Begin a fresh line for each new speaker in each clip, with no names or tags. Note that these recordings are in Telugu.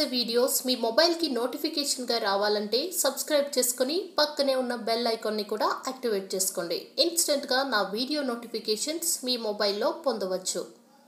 వీడియోస్ మీ మొబైల్కి నోటిఫికేషన్గా రావాలంటే సబ్స్క్రైబ్ చేసుకొని పక్కనే ఉన్న బెల్ ఐకాన్ని కూడా యాక్టివేట్ చేసుకోండి ఇన్స్టెంట్గా నా వీడియో నోటిఫికేషన్స్ మీ మొబైల్లో పొందవచ్చు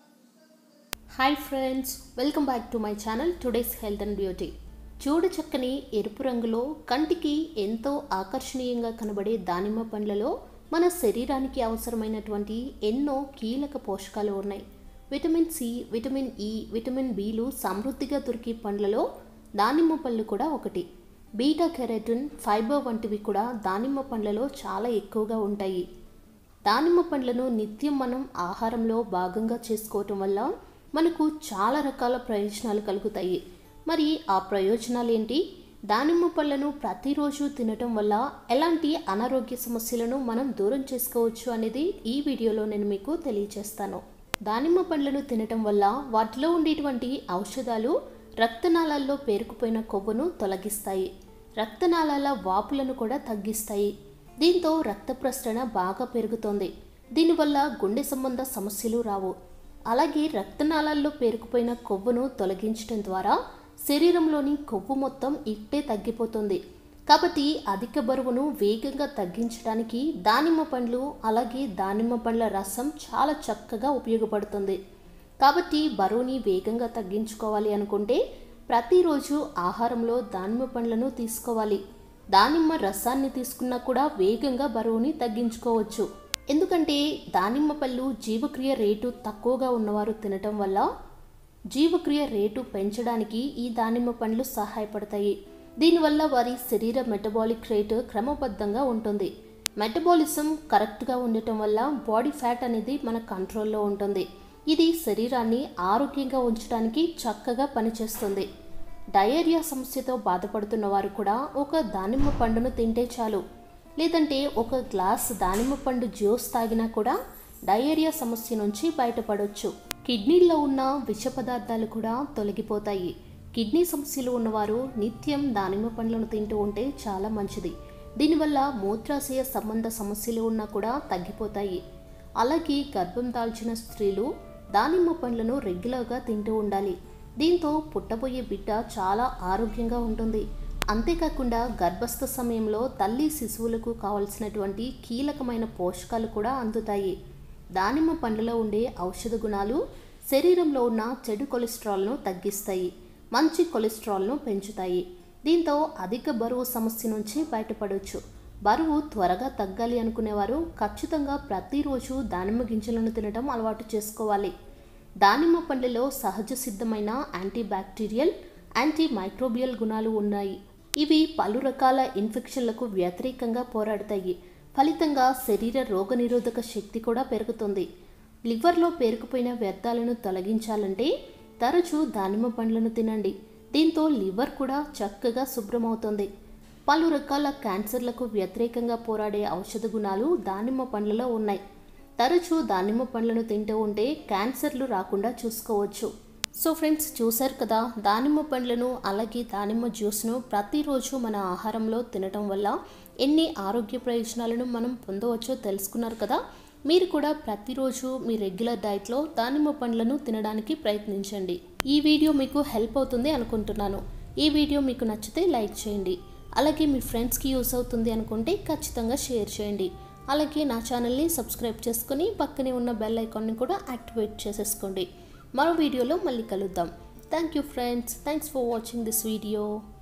hi friends welcome back to my channel today's health and beauty చూడ చక్కని ఎరుపు రంగులో కంటికి ఎంతో ఆకర్షణీయంగా కనబడే దానిమ్మ పండ్లలో మన శరీరానికి అవసరమైనటువంటి ఎన్నో కీలక పోషకాలు ఉన్నాయి vitamin C vitamin E vitamin బిలు సమృద్ధిగా దొరికే పండ్లలో దానిమ్మ పళ్ళు కూడా ఒకటి బీటా కెరటిన్ ఫైబర్ వంటివి కూడా దానిమ్మ పండ్లలో చాలా ఎక్కువగా ఉంటాయి దానిమ్మ పండ్లను నిత్యం మనం ఆహారంలో భాగంగా చేసుకోవటం వల్ల మనకు చాలా రకాల ప్రయోజనాలు కలుగుతాయి మరి ఆ ప్రయోజనాలు ఏంటి దానిమ్మ పళ్ళను ప్రతిరోజు తినటం వల్ల ఎలాంటి అనారోగ్య సమస్యలను మనం దూరం చేసుకోవచ్చు అనేది ఈ వీడియోలో నేను మీకు తెలియజేస్తాను దానిమ్మ పండ్లను తినటం వల్ల వాటిలో ఉండేటువంటి ఔషధాలు రక్తనాళాల్లో పేరుకుపోయిన కొవ్వును తొలగిస్తాయి రక్తనాళాల వాపులను కూడా తగ్గిస్తాయి దీంతో రక్త ప్రసరణ బాగా పెరుగుతోంది దీనివల్ల గుండె సంబంధ సమస్యలు రావు అలాగే రక్తనాళాల్లో పేరుకుపోయిన కొవ్వును తొలగించడం ద్వారా శరీరంలోని కొవ్వు మొత్తం ఇట్టే తగ్గిపోతుంది కాబట్టి అధిక బరువును వేగంగా తగ్గించడానికి దానిమ్మ పండ్లు అలాగే దానిమ్మ పండ్ల రసం చాలా చక్కగా ఉపయోగపడుతుంది కాబట్టి బరువుని వేగంగా తగ్గించుకోవాలి అనుకుంటే ప్రతిరోజు ఆహారంలో దానిమ్మ పండ్లను తీసుకోవాలి దానిమ్మ రసాన్ని తీసుకున్నా కూడా వేగంగా బరువుని తగ్గించుకోవచ్చు ఎందుకంటే దానిమ్మ పళ్ళు జీవక్రియ రేటు తక్కువగా ఉన్నవారు తినటం వల్ల జీవక్రియ రేటు పెంచడానికి ఈ దానిమ్మ పండ్లు సహాయపడతాయి దీనివల్ల వారి శరీర మెటబాలిక్ రేటు క్రమబద్ధంగా ఉంటుంది మెటబాలిజం కరెక్ట్గా ఉండటం వల్ల బాడీ ఫ్యాట్ అనేది మన కంట్రోల్లో ఉంటుంది ఇది శరీరాన్ని ఆరోగ్యంగా ఉంచడానికి చక్కగా పనిచేస్తుంది డయేరియా సమస్యతో బాధపడుతున్న వారు కూడా ఒక దానిమ్మ పండును తింటే చాలు లేదంటే ఒక గ్లాస్ దానిమ్మ పండు జ్యూస్ తాగినా కూడా డయేరియా సమస్య నుంచి బయటపడవచ్చు కిడ్నీల్లో ఉన్న విష పదార్థాలు కూడా తొలగిపోతాయి కిడ్నీ సమస్యలు ఉన్నవారు నిత్యం దానిమ్మ పండ్లను తింటూ ఉంటే చాలా మంచిది దీనివల్ల మూత్రాశయ సంబంధ సమస్యలు ఉన్నా కూడా తగ్గిపోతాయి అలాగే గర్భం దాల్చిన స్త్రీలు దానిమ్మ పండ్లను రెగ్యులర్గా తింటూ ఉండాలి దీంతో పుట్టబోయే బిడ్డ చాలా ఆరోగ్యంగా ఉంటుంది అంతేకాకుండా గర్భస్థ సమయంలో తల్లి శిశువులకు కావలసినటువంటి కీలకమైన పోషకాలు కూడా అందుతాయి దానిమ్మ పండ్లలో ఉండే ఔషధ గుణాలు శరీరంలో ఉన్న చెడు కొలెస్ట్రాల్ను తగ్గిస్తాయి మంచి కొలెస్ట్రాల్ను పెంచుతాయి దీంతో అధిక బరువు సమస్య నుంచి బయటపడవచ్చు బరువు త్వరగా తగ్గాలి అనుకునేవారు ఖచ్చితంగా ప్రతిరోజు దానిమ్మ గింజలను తినడం అలవాటు చేసుకోవాలి దానిమ్మ పండ్లలో సహజ సిద్ధమైన యాంటీ బ్యాక్టీరియల్ యాంటీ మైక్రోబియల్ గుణాలు ఉన్నాయి ఇవి పలు రకాల ఇన్ఫెక్షన్లకు వ్యతిరేకంగా పోరాడతాయి ఫలితంగా శరీర రోగనిరోధక శక్తి కూడా పెరుగుతుంది లివర్లో పేరుకుపోయిన వ్యర్థాలను తొలగించాలంటే తరచూ దానిమ్మ పండ్లను తినండి దీంతో లివర్ కూడా చక్కగా శుభ్రమవుతుంది పలు రకాల క్యాన్సర్లకు వ్యతిరేకంగా పోరాడే ఔషధ గుణాలు దానిమ్మ పండ్లలో ఉన్నాయి తరచూ దానిమ్మ పండ్లను తింటూ ఉంటే క్యాన్సర్లు రాకుండా చూసుకోవచ్చు సో ఫ్రెండ్స్ చూశారు కదా దానిమ్మ పండ్లను అలాగే దానిమ్మ జ్యూస్ను ప్రతిరోజు మన ఆహారంలో తినటం వల్ల ఎన్ని ఆరోగ్య ప్రయోజనాలను మనం పొందవచ్చో తెలుసుకున్నారు కదా మీరు కూడా ప్రతిరోజు మీ రెగ్యులర్ డైట్లో దానిమ్మ పండ్లను తినడానికి ప్రయత్నించండి ఈ వీడియో మీకు హెల్ప్ అవుతుంది అనుకుంటున్నాను ఈ వీడియో మీకు నచ్చితే లైక్ చేయండి అలాగే మీ ఫ్రెండ్స్కి యూస్ అవుతుంది అనుకుంటే ఖచ్చితంగా షేర్ చేయండి అలాగే నా ఛానల్ని సబ్స్క్రైబ్ చేసుకుని పక్కనే ఉన్న బెల్ ఐకాన్ని కూడా యాక్టివేట్ చేసేసుకోండి మరో వీడియోలో మళ్ళీ కలుద్దాం thank you friends thanks for watching this video